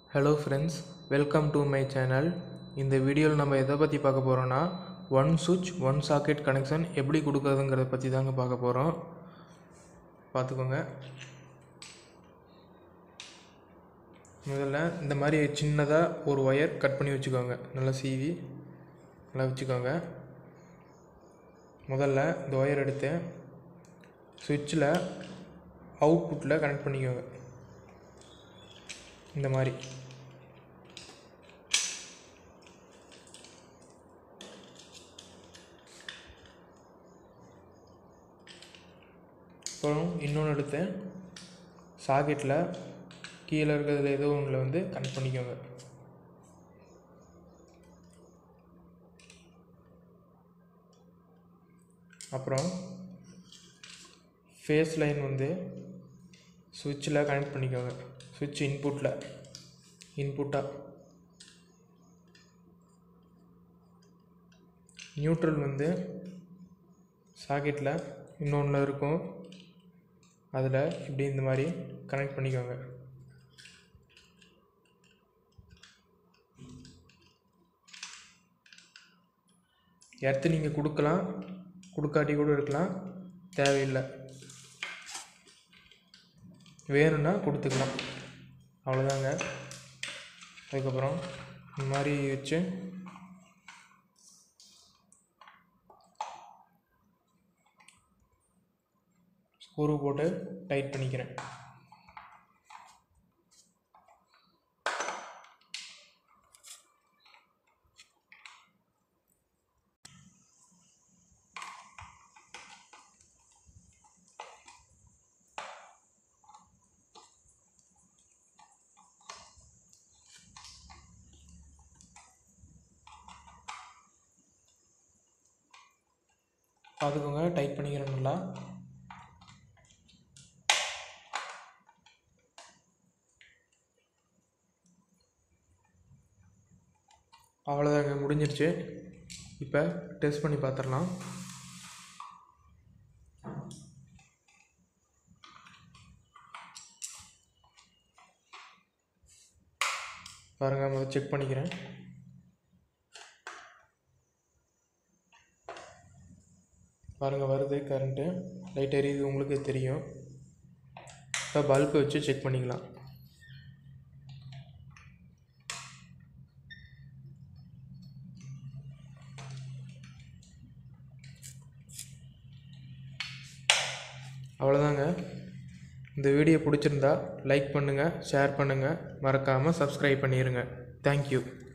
hello friends welcome to my channel இந்த வீடியோவில் நம்ம எதை பற்றி பார்க்க போகிறோன்னா ஒன் சுவிட்ச் ஒன் சாக்கெட் கனெக்ஷன் எப்படி கொடுக்குறதுங்கிறத பற்றி தாங்க பார்க்க போகிறோம் பார்த்துக்கோங்க முதல்ல இந்த மாதிரி சின்னதாக ஒரு ஒயர் கட் பண்ணி வச்சுக்கோங்க நல்லா சீவி நல்லா வச்சுக்கோங்க முதல்ல இந்த ஒயர் எடுத்து சுவிட்சில் அவுட்புட்டில் கனெக்ட் பண்ணிக்கோங்க இந்த மாதிரி அப்புறம் இன்னொன்று எடுத்து சாக்கெட்டில் கீழே இருக்கிறதுல ஏதோ ஒன்றில் வந்து கனெக்ட் பண்ணிக்கோங்க அப்புறம் ஃபேஸ் லைன் வந்து சுவிட்சில் கனெக்ட் பண்ணிக்கோங்க சுவிட்ச் இன்புட்டில் இன்புட்டாக நியூட்ரல் வந்து சாக்கெட்டில் இன்னொன்றில் இருக்கும் அதில் இப்படி இந்த மாதிரி கனெக்ட் பண்ணிக்கோங்க எர்த்து நீங்கள் கொடுக்கலாம் கொடுக்காட்டி கூட இருக்கலாம் தேவையில்லை வேணும்னா கொடுத்துக்கலாம் அவ்வளோதாங்க அதுக்கப்புறம் இந்த மாதிரி வச்சு ஸ்க்ரூ போட்டு டைட் பண்ணிக்கிறேன் பார்த்துக்கோங்க டைட் பண்ணிக்கிறேன் நல்லா அவ்வளோதாங்க முடிஞ்சிருச்சு இப்போ டெஸ்ட் பண்ணி பார்த்துடலாம் பாருங்கள் முதல்ல செக் பண்ணிக்கிறேன் பாருங்கள் வருது கரண்ட்டு லைட் எரியுது உங்களுக்கு தெரியும் இப்போ பல்பு வச்சு செக் பண்ணிக்கலாம் அவ்வளோதாங்க இந்த வீடியோ பிடிச்சிருந்தா லைக் பண்ணுங்கள் ஷேர் பண்ணுங்கள் மறக்காமல் சப்ஸ்கிரைப் பண்ணிடுங்க தேங்க்யூ